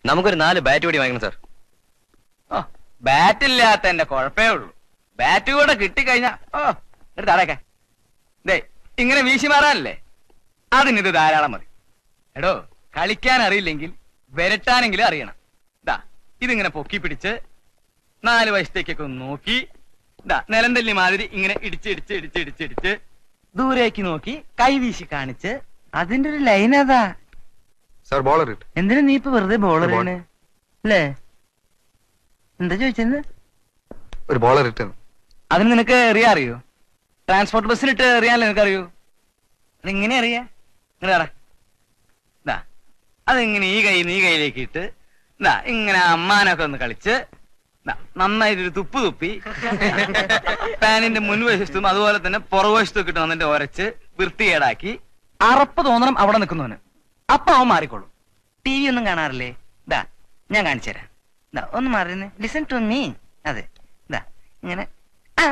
നമുക്കൊരു നാല് ബാറ്റ് കൂടി വാങ്ങിക്കണം സാർ ഓ ബാറ്റ് ഇല്ലാത്ത എന്റെ കുഴപ്പമേ ഉള്ളൂ ബാറ്റ് കൂടെ കിട്ടിക്കഴിഞ്ഞാ ഓ എടുത്ത് തടയൊക്കെ ദേ ഇങ്ങനെ വീശി മാറാനല്ലേ അതിനിത് ധാരാളം മതി എടോ കളിക്കാൻ അറിയില്ലെങ്കിൽ വരട്ടാനെങ്കിലും അറിയണം ദാ ഇതിങ്ങനെ പൊക്കി പിടിച്ച് നാല് വശത്തേക്കൊക്കെ ഒന്ന് നോക്കി ദാ നിലന്തല്ലി മാതിരി ഇങ്ങനെ ഇടിച്ച് ഇടിച്ച് ഇടിച്ച് ഇടിച്ച് ഇടിച്ച് ദൂരേക്ക് നോക്കി കൈ വീശി കാണിച്ച് അതിന്റെ ഒരു ലൈൻ അതാ സാർ ബോളർ ഇട്ട് എന്തിനാ നീ ഇപ്പൊ വെറുതെ ബോളർ Ball. അല്ലേ എന്താ ചോദിച്ചത് ഒരു ബോളർ ഇട്ട് അതിന് നിനക്ക് എറിയാ അറിയോ ട്രാൻസ്പോർട്ട് ബസ്സിലിട്ട് എറിയാനല്ലേ നിനക്ക് അറിയൂ അതെങ്ങനെ അറിയാ ഇങ്ങനെ പറ ഇതാ അതിങ്ങനെ ഈ കൈ ഈ കയ്യിലേക്ക് ഇട്ട് ഇതാ ഇങ്ങനെ അമ്മാനൊക്കെ ഒന്ന് കളിച്ച് ദാ, നന്നായിട്ട് ഒരു തുപ്പ് തുപ്പി പാനിന്റെ മുൻവശത്തും അതുപോലെ തന്നെ പുറകുവശത്തും ഒക്കെ ഇട്ട് നന്നിട്ട് ഒരച്ച് വൃത്തികേടാക്കി അറപ്പ് തോന്നണം അവിടെ നിൽക്കുന്നവന് അപ്പൊ അവൻ മാറിക്കോളും ടി വി ഒന്നും കാണാറില്ലേ ഇതാ ഞാൻ കാണിച്ചു തരാം ഇതാ ഒന്ന് മാറിയെന്ന് ലിസൺ ടു മീ അതെ ഇതാ ഇങ്ങനെ ആ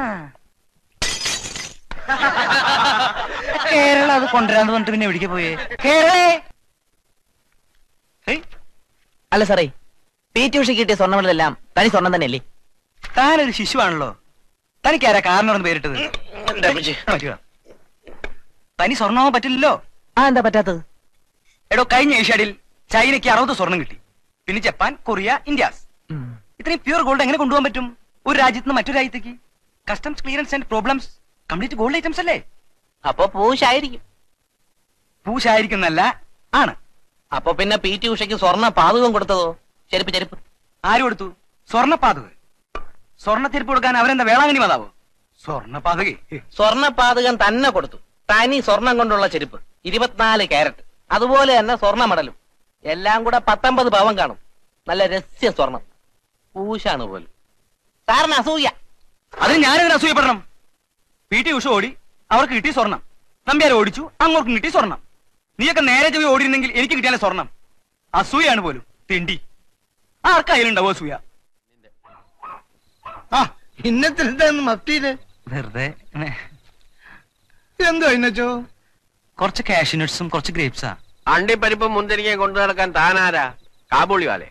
കേരള അത് കൊണ്ടുവരാന്ന് പറഞ്ഞിട്ട് പിന്നെ എവിടേക്ക് പോയേ കേരളേ ഹേയ്, അല്ല സാറേ പി ടി ഉഷ കിട്ടിയ സ്വർണ്ണമെല്ലാം തനി സ്വർണം തന്നെയല്ലേ താനൊരു ശിശുവാണല്ലോ തനിക്കാരാ കാരണോന്ന് പേരിട്ടത് ആ, പറ്റുക. തനി സ്വർണ്ണമോ പറ്റില്ലല്ലോ ആ എന്താ പറ്റാത്തത് എടോ കഴിഞ്ഞ ഏഷ്യാഡിൽ ചൈനയ്ക്ക് അറുപത് സ്വർണം കിട്ടി പിന്നെ ജപ്പാൻ കൊറിയ ഇന്ത്യാസ് ഇത്രയും പ്യൂർ ഗോൾഡ് എങ്ങനെ കൊണ്ടുപോകാൻ പറ്റും ഒരു രാജ്യത്ത് നിന്ന് മറ്റൊരു രാജ്യത്തേക്ക് customs clearance and problems complete gold items അല്ലേ അപ്പൊ പൂശായിരിക്കും പൂശായിരിക്കുന്നല്ല ആണ് അപ്പൊ പിന്നെ പി ടി ഉഷയ്ക്ക് സ്വർണ്ണ പാതകം കൊടുത്തതോ ചെരുപ്പ് ചെരുപ്പ് ആര് കൊടുത്തു സ്വർണ്ണപ്പാതക സ്വർണ്ണത്തിരിപ്പ് കൊടുക്കാൻ അവരെന്താ വേളാങ്കണി മാതാവോ സ്വർണ്ണപ്പാതകേ സ്വർണ്ണ പാതകം തന്നെ കൊടുത്തു തനി സ്വർണം കൊണ്ടുള്ള ചെരുപ്പ് ഇരുപത്തിനാല് ക്യാരറ്റ് അതുപോലെ തന്നെ സ്വർണ്ണ മടലും എല്ലാം കൂടെ പത്തൊമ്പത് പവൻ കാണും നല്ല രസ്യ സ്വർണം പൂശാണ് പോലും സാറിന് അസൂയ അതിന് ഞാനെതിരെ അസൂയപ്പെടണം പി ടി ഉഷ ഓടി അവർക്ക് കിട്ടി സ്വർണം നമ്പ്യാരെ ഓടിച്ചു അങ്ങോട്ടും കിട്ടി സ്വർണം നീയൊക്കെ നേരെ ചെവി ഓടിയിരുന്നെങ്കിൽ എനിക്ക് കിട്ടിയാലേ സ്വർണം അസൂയാണ് പോലും തിണ്ടി ആർക്കായാലുണ്ടാവോ അസൂയ ആ ഇന്നത്തിലെന്താന്ന് മഫ്റ്റിയില് വെറുതെ എന്തോ ഇന്നച്ചോ കുറച്ച് കാഷ്യൂനട്സും കുറച്ച് ഗ്രേപ്സാ അണ്ടിപ്പരിപ്പും മുന്തിരിങ്ങയും കൊണ്ടു നടക്കാൻ താനാരാ കാബൂളി വാലെ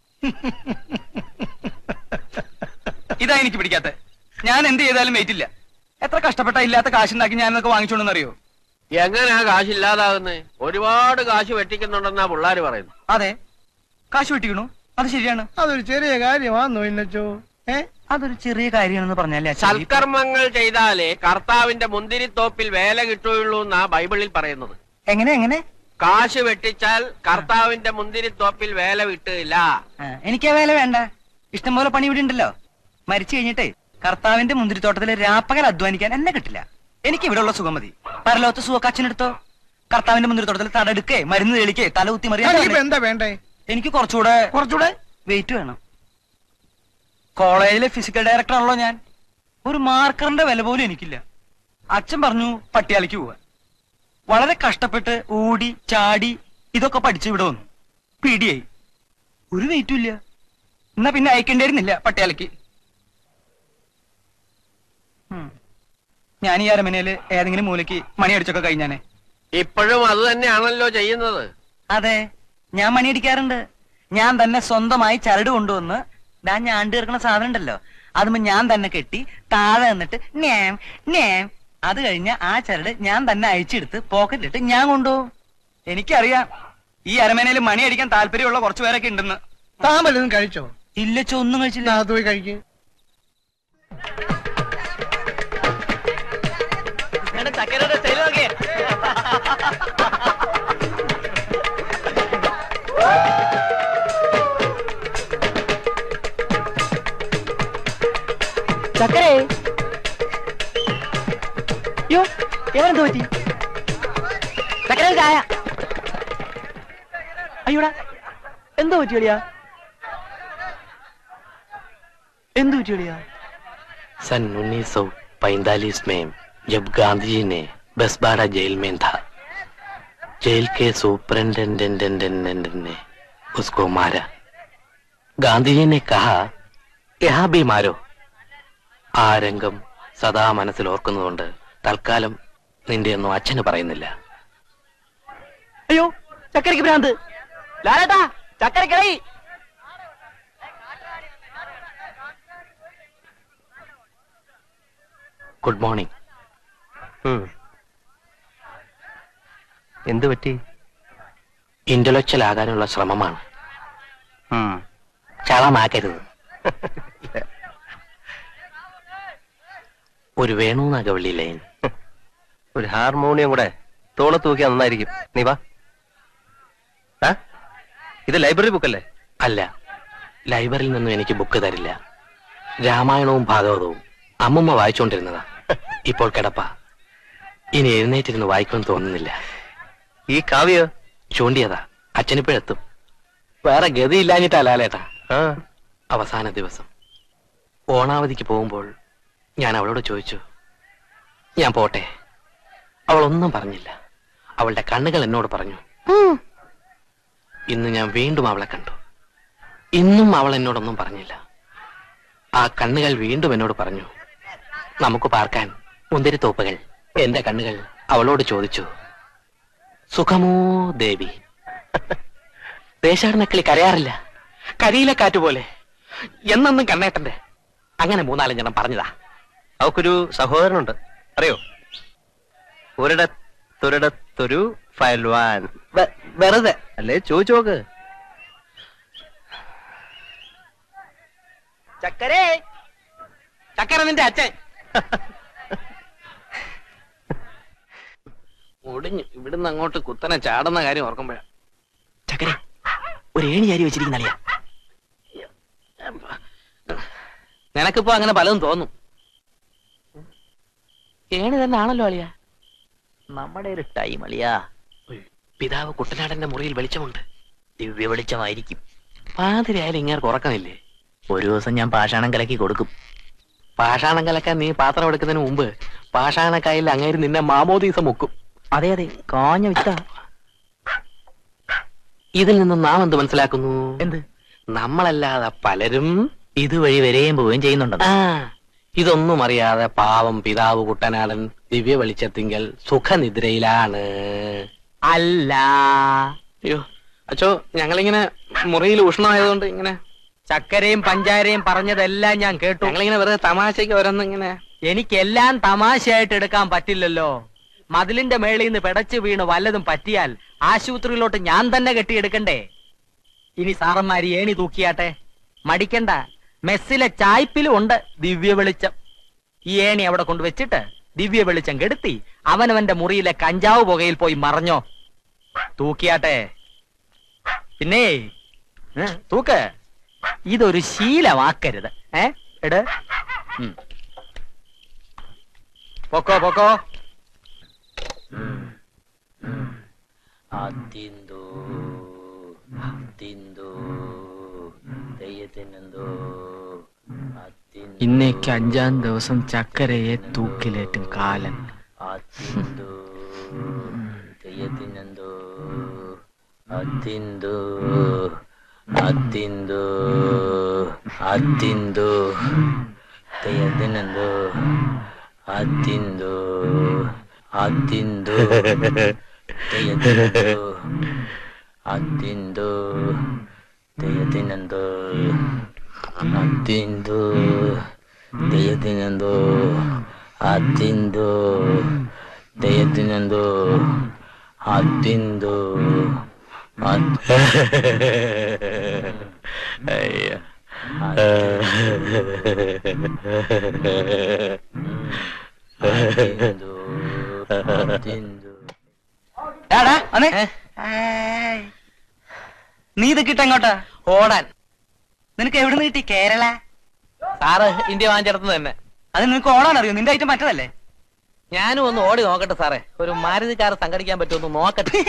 ഇതാ എനിക്ക് പിടിക്കാത്ത ഞാൻ എന്ത് ചെയ്താലും വെയിറ്റ് ഇല്ല എത്ര കഷ്ടപ്പെട്ട ഇല്ലാത്ത കാശുണ്ടാക്കി ഞാൻ എന്നൊക്കെ വാങ്ങിച്ചോണ്ടെന്നറിയോ എങ്ങനെയാ കാശ് ഇല്ലാതാകുന്നത് ഒരുപാട് കാശ് വെട്ടിക്കുന്നുണ്ടെന്നാ പിള്ളാര് പറയുന്നു അതെ കാശ് വെട്ടിക്കണു അത് ശരിയാണ് അതൊരു ചെറിയ കാര്യമാണോ ഇന്നച്ചോ ഏ അതൊരു ചെറിയ കാര്യമാണെന്ന് പറഞ്ഞാലേ ആ ചെറിയ- സൽക്കർമ്മങ്ങൾ ചെയ്താലേ കർത്താവിന്റെ മുന്തിരിത്തോപ്പിൽ വേല കിട്ടുകയുള്ളൂ എന്നാ ബൈബിളിൽ പറയുന്നത് എങ്ങനെ എങ്ങനെ കാശ് വെട്ടിച്ചാൽ കർത്താവിന്റെ മുന്തിരിത്തോപ്പിൽ വേല കിട്ടുകയില്ല ആ, എനിക്ക് ആ വേല വേണ്ട ഇഷ്ടംപോലെ പണി ഇവിടെ ഉണ്ടല്ലോ മരിച്ചു കഴിഞ്ഞിട്ടേ കർത്താവിന്റെ മുന്തിരിത്തോട്ടത്തിൽ രാപ്പകൽ അധ്വാനിക്കാൻ എന്നെ കിട്ടില്ല എനിക്ക് ഇവിടെ ഉള്ള സുഖം മതി പരലോകത്ത് സുഖമൊക്കെ അച്ഛനെടുത്തോ കർത്താവിന്റെ മുന്തിരിത്തോട്ടത്തിൽ തടെടുക്കേ മരുന്ന് തെളിക്കേ തല കുത്തി തനിക്കിപ്പോ മറിയാൻ എന്താ വേണ്ടേ എനിക്ക് കുറച്ചുകൂടെ കുറച്ചുകൂടെ വെയിറ്റ് വേണം കോളേജിലെ ഫിസിക്കൽ ഡയറക്ടർ ആണല്ലോ ഞാൻ ഒരു മാർക്കറിന്റെ വില പോലും എനിക്കില്ല അച്ഛൻ പറഞ്ഞു പട്ടിയാലയ്ക്ക് പോവാൻ വളരെ കഷ്ടപ്പെട്ട് ഓടി ചാടി ഇതൊക്കെ പഠിച്ചു ഇവിടെ വന്നു പിടിയായി ഒരു വെയിറ്റും ഇല്ല എന്നാ പിന്നെ അയക്കേണ്ടിയിരുന്നില്ല പട്ടിയാലയ്ക്ക് ഉം. ഞാൻ ഈ അരമനയില് ഏതെങ്കിലും മൂലയ്ക്ക് മണി അടിച്ചൊക്കെ കഴിഞ്ഞാനെ ഇപ്പോഴും അത് തന്നെയാണല്ലോ ചെയ്യുന്നത് അതെ ഞാൻ മണിയടിക്കാറുണ്ട് ഞാൻ തന്നെ സ്വന്തമായി ചരട് കൊണ്ടുവന്ന് ഞാൻ ഞാണ്ട് കിടക്കുന്ന സാധനം ഉണ്ടല്ലോ അതുമ്പോ ഞാൻ തന്നെ കെട്ടി താഴെ നിന്നിട്ട് നേം നേം അത് കഴിഞ്ഞ ആ ചരട് ഞാൻ തന്നെ അയച്ചെടുത്ത് പോക്കറ്റിലിട്ട് ഞാൻ കൊണ്ടുപോകും എനിക്കറിയാം ഈ അരമനയിൽ മണി അടിക്കാൻ താല്പര്യമുള്ള കുറച്ചു പേരൊക്കെ ഉണ്ടെന്ന് താൻ വല്ലതും കഴിച്ചോ ഇല്ല ചോ ഒന്നും കഴിച്ചില്ല അത് പോയി കഴിക്ക് ചക്കരയുടെ സ്റ്റൈൽ നോക്കിയേ ചക്കരേ യോ എവനെന്ത് പറ്റി ചക്കര ചായ അയ്യോടാ എന്തോ പറ്റി കളിയാ എന്ത് പറ്റി കളിയാ सन 1945 में जब गांधी जी ने बसबाड़ा जेल में था जेल के सुपरिंटेंडेंट ने उसको मारा गांधी जी ने कहा यहाँ भी मारो ആ രംഗം സദാ മനസ്സിൽ ഓർക്കുന്നതുകൊണ്ട് തൽക്കാലം നിന്റെ ഒന്നും അച്ഛന് പറയുന്നില്ല അയ്യോ ചക്കരയ്ക്ക് ഭ്രാന്ത് ലാലേട്ടാ ചക്കരക്കിടയി ഗുഡ് മോർണിംഗ് എന്ത് പറ്റി ഇന്റലക്ച്വൽ ആകാനുള്ള ശ്രമമാണ് ചളമാക്കരുത് ഒരു വേണു നഗവള്ളി ലൈൻ ഒരു ഹാർമോണിയം കൂടെ തോളത്ത് തൂക്കിയാ നന്നായിരിക്കും നീ വാ ആ? ഇത് ലൈബ്രറി ബുക്കല്ലേ അല്ല ലൈബ്രറിയിൽ നിന്നും എനിക്ക് ബുക്ക് തരില്ല രാമായണവും ഭാഗവതവും അമ്മമ്മ വായിച്ചുകൊണ്ടിരുന്നതാ ഇപ്പോൾ കിടപ്പ ഇനി എഴുന്നേറ്റിരുന്ന് വായിക്കുമെന്ന് തോന്നുന്നില്ല ഈ കാവ്യ ചൂണ്ടിയതാ അച്ഛനിപ്പോഴെത്തും വേറെ ഗതിയില്ലാഞ്ഞിട്ടാ ലാലേട്ടാ ആ അവസാന ദിവസം ഓണാവധിക്ക് പോകുമ്പോൾ ഞാൻ അവളോട് ചോദിച്ചു ഞാൻ പോട്ടെ അവൾ ഒന്നും പറഞ്ഞില്ല അവളുടെ കണ്ണുകൾ എന്നോട് പറഞ്ഞു ഇന്ന് ഞാൻ വീണ്ടും അവളെ കണ്ടു ഇന്നും അവൾ എന്നോടൊന്നും പറഞ്ഞില്ല ആ കണ്ണുകൾ വീണ്ടും എന്നോട് പറഞ്ഞു നമുക്ക് പാർക്കാൻ മുന്തിരിത്തോപ്പുകൾ എന്റെ കണ്ണുകൾ അവളോട് ചോദിച്ചു സുഖമോ ദേവി ദേശാടനക്കിളി കരയാറില്ല കരിയിലെ കാറ്റ് പോലെ എന്നെന്നും കണ്ണേട്ടന്റെ അങ്ങനെ മൂന്നാലഞ്ചെണ്ണം പറഞ്ഞതാ അവക്കൊരു സഹോദരനുണ്ട് അറിയോ ഒരിടത്തൊരിടത്തൊരു ഫയൽവാൻ വെ- വെറുതെ അല്ലേ ചോദിച്ചു നോക്ക് ചക്കരേ ചക്കര നിന്റെ അച്ഛൻ ഒടിഞ്ഞു ഇവിടുന്ന് അങ്ങോട്ട് കുത്തനെ ചാടുന്ന കാര്യം ഓർക്കുമ്പോഴാ ചക്കര ഒരു ഏണി ചാരി വെച്ചിരിക്കുന്ന അളിയാ നിനക്കിപ്പോ അങ്ങനെ പലതും തോന്നും ഏണി തന്നെ ആണല്ലോ അളിയ നമ്മുടെ ഒരു ടൈം അളിയാ പിതാവ് കുട്ടനാടന്റെ മുറിയിൽ വെളിച്ചമുണ്ട് ദിവ്യ വെളിച്ചമായിരിക്കും പാതിരായാലും ഇങ്ങനെ ഉറക്കമില്ലേ ഒരു ദിവസം ഞാൻ പാഷാണം കലക്കി കൊടുക്കും പാഷാണം കലക്കാൻ നീ പാത്രം എടുക്കുന്നതിന് മുമ്പ് പാഷാണക്കായിൽ അങ്ങേര് നിന്നെ മാമോദീസം മുക്കും അതെ അതെ കാഞ്ഞ വിത്ത ഇതിൽ നിന്നും നാം എന്ത് മനസ്സിലാക്കുന്നു എന്ത് നമ്മളല്ലാതെ പലരും ഇതുവഴി വരെയും പോവുകയും ചെയ്യുന്നുണ്ടോ ആ ഇതൊന്നും അറിയാതെ പാവം പിതാവ് കുട്ടനാടൻ ദിവ്യ വെളിച്ചത്തിങ്കൽ സുഖനിദ്രയിലാണ് അല്ല അയ്യോ അച്ചോ ഞങ്ങളിങ്ങനെ മുറിയിൽ ഉഷ്ണമായതുകൊണ്ട് ഇങ്ങനെ ചക്കരയും പഞ്ചാരയും പറഞ്ഞതെല്ലാം ഞാൻ കേട്ടു ഞങ്ങളിങ്ങനെ വെറുതെ തമാശയ്ക്ക് ഓരോന്ന് ഇങ്ങനെ എനിക്കെല്ലാം തമാശയായിട്ട് എടുക്കാൻ പറ്റില്ലല്ലോ മതിലിന്റെ മേളിൽ നിന്ന് പിടച്ചു വീണ് വല്ലതും പറ്റിയാൽ ആശുപത്രിയിലോട്ട് ഞാൻ തന്നെ കെട്ടിയെടുക്കണ്ടേ ഇനി സാറന്മാര് ഏണി തൂക്കിയാട്ടെ മടിക്കണ്ട മെസ്സിലെ ചായ്പിലും ഉണ്ട് ദിവ്യ വെളിച്ചം ഈ ഏണി അവിടെ കൊണ്ടുവച്ചിട്ട് ദിവ്യ വെളിച്ചം കെടുത്തി അവനവന്റെ മുറിയിലെ കഞ്ചാവ് പുകയിൽ പോയി മറഞ്ഞോ തൂക്കിയാട്ടെ പിന്നെ ഏ, തൂക്ക് ഇതൊരു ശീലമാക്കരുത് ഏ എട് ഉം. പൊക്കോ പൊക്കോ അതിന്തോ അതിന്തോ തെയ്യത്തിനെന്തോ ഇന്നേക്ക് അഞ്ചാം ദിവസം ചക്കരയെ തൂക്കിലേറ്റും കാലൻ അതിന്തോ തെയ്യത്തിനെന്തോ അതിന്തോ അതിന്തോ അതിന്തോ തെയ്യത്തിനെന്തോ അതിന്തോ അതിന്തോ തെയ്യത്തിനെന്തോ അതിന്തോ തെയ്യത്തിനെന്തോ അതിന്തോ തെയ്യത്തിനെന്തോ അതിന്തോ തെയ്യത്തിനെന്തോ അതിന്തോ അയ്യ അതിന്തോ അതിന്തോ എടാ അന്നേ ഏ? നീ ഇത് കിട്ടെങ്ങോട്ടാ ഓടാൻ നിനക്ക് എവിടെ നിന്ന് കിട്ടി കേരള സാറ് ഇന്ത്യ വാങ്ങിച്ചെടുത്തത് തന്നെ അത് നിനക്ക് ഓടാൻ അറിയോ നിന്റെ ഐറ്റം മറ്റതല്ലേ ഞാനും ഒന്ന് ഓടി നോക്കട്ടെ സാറേ ഒരു മാരുതി കാർ സംഘടിക്കാൻ പറ്റുമെന്ന് നോക്കട്ടെ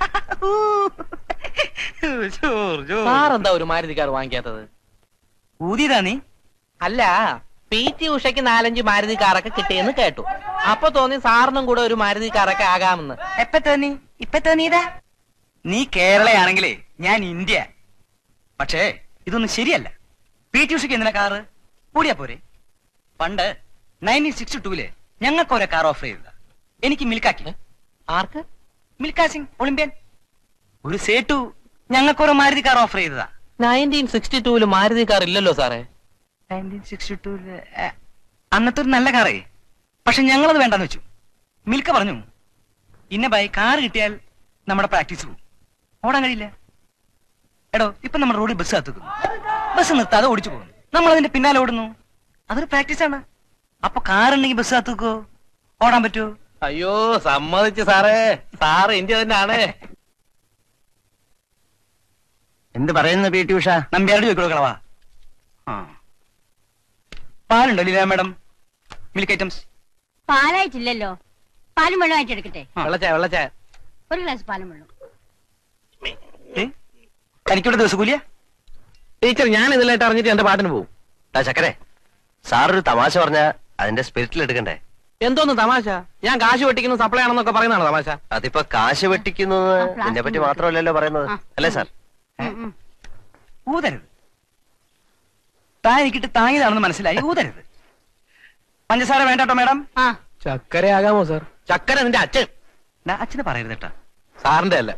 സാറെന്താ ഒരു മാരുതി കാർ വാങ്ങിക്കാത്തത് ഊതിയതാ നീ അല്ല പി ടി ഉഷയ്ക്ക് നാലഞ്ച് മാരുതി കാറൊക്കെ കിട്ടിയെന്ന് കേട്ടു അപ്പൊ തോന്നി സാറിനും കൂടെ ഒരു മാരുതി കാറൊക്കെ ആകാമെന്ന് എപ്പ തോന്നി ഇപ്പൊ തോന്നിയതാ നീ കേരളയാണെങ്കിലേ ഞാൻ ഇന്ത്യ പക്ഷേ ഇതൊന്നും ശരിയല്ല പി ടി ഉഷയ്ക്ക് എന്തിനാ കാറ് കൂടിയാ പോരെ പണ്ട് നയൻറ്റീൻ സിക്സ്റ്റി ടൂല് ഞങ്ങൾക്ക് ഓരോ കാർ ഓഫർ ചെയ്തതാ എനിക്ക് മിൽക്കാക്കി ആർക്ക് മിൽക്കാ സിംഗ് ഒളിമ്പ്യൻ ഒരു സേട്ടു ഞങ്ങൾക്ക് ഓരോ മാരുതി കാർ ഓഫർ ചെയ്തതാ നയൻറ്റീൻ സിക്സ്റ്റി ടൂല് മാരുതി കാർ ഇല്ലല്ലോ സാറേ നയൻറ്റീൻ സിക്സ്റ്റി ടൂല് അന്നത്തെ ഒരു നല്ല കാറേ പക്ഷെ ഞങ്ങളത് വേണ്ടെന്ന് വെച്ചു മിൽക്ക പറഞ്ഞു ഇന്ന ബൈ കാർ കിട്ടിയാൽ നമ്മുടെ പ്രാക്ടീസ് പോകും ഓടാൻ കഴിയില്ല എടോ ഇപ്പൊ നമ്മുടെ റോഡിൽ ബസ് കത്തുക്കുന്നു ബസ് നിർത്താതെ ഓടിച്ചു പോകുന്നു നമ്മൾ അതിന്റെ പിന്നാലെ ഓടുന്നു അതൊരു പ്രാക്ടീസ് ആണ് അപ്പൊ കാർ ഉണ്ടെങ്കിൽ ബസ് കത്തുക്കോ ഓടാൻ പറ്റുമോ അയ്യോ സമ്മതിച്ചു സാറേ സാറ് ഇന്ത്യ തന്നെയാണ് എന്ത് പറയുന്നു പി ടി ഉഷ നമ്പ്യാരോട് ചോദിക്കണോ കളവാ ആ പാലുണ്ടോ ലീല മാഡം മിൽക്ക് ഐറ്റംസ് പാലായിട്ടില്ലല്ലോ പാലും വെള്ളമായിട്ട് എടുക്കട്ടെ വെള്ളച്ചായ വെള്ളച്ചായ ഒരു ഗ്ലാസ് പാലും വെള്ളം തനിക്കിവിടെ ദിവസം കൂലിയ ടീച്ചർ ഞാൻ ഇതിലായിട്ട് അറിഞ്ഞിട്ട് എന്റെ പാട്ടിന് പോകും ആ ചക്കരെ സാറൊരു തമാശ പറഞ്ഞ അതിന്റെ സ്പിരിറ്റിൽ എടുക്കണ്ടേ എന്തോന്ന് തമാശ ഞാൻ കാശ് വെട്ടിക്കുന്ന സപ്ലൈ ആണെന്നൊക്കെ പറയുന്നതാണ് തമാശ അതിപ്പോ കാശ് വെട്ടിക്കുന്നത് ആ, പ്ലാസ്റ്റിക് നിന്നെ പറ്റി ബോട്ടിൽ. മാത്രമല്ലല്ലോ പറയുന്നത് ആ. അല്ലേ സാർ ഉം, ഉം. ഊതരുത് താൻ എനിക്കിട്ട് താങ്ങിയതാണെന്ന് മനസ്സിലായി ഊതരുത് പഞ്ചസാര വേണ്ടട്ടോ മാഡം ആ ചക്കര ആകാമോ സാർ ചക്കര നിന്റെ അച്ഛൻ ദാ, അച്ഛന് പറയരുത് കേട്ടാ സാറിന്റെ അല്ല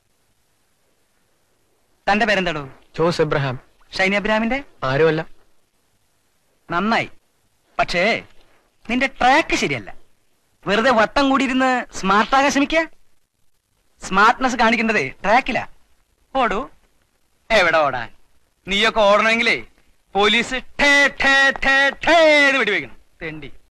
തന്റെ പേരെന്താടോ ജോസ് എബ്രഹാം ഷൈനി അബ്രാമിന്റെ ആരുമല്ല നന്നായി പക്ഷേ നിന്റെ ട്രാക്ക് ശരിയല്ല വെറുതെ വട്ടം കൂടിയിരുന്ന് സ്മാർട്ടാകാൻ ശ്രമിക്ക സ്മാർട്ട്നെസ് കാണിക്കേണ്ടത് ട്രാക്കിലാ ഓടൂ എവിടെ ഓടാൻ നീയൊക്കെ ഓടണമെങ്കിലേ പോലീസ് ഠേ ഠേ ഠേ ഠേ എന്ന് വെടിവെക്കണം തെണ്ടി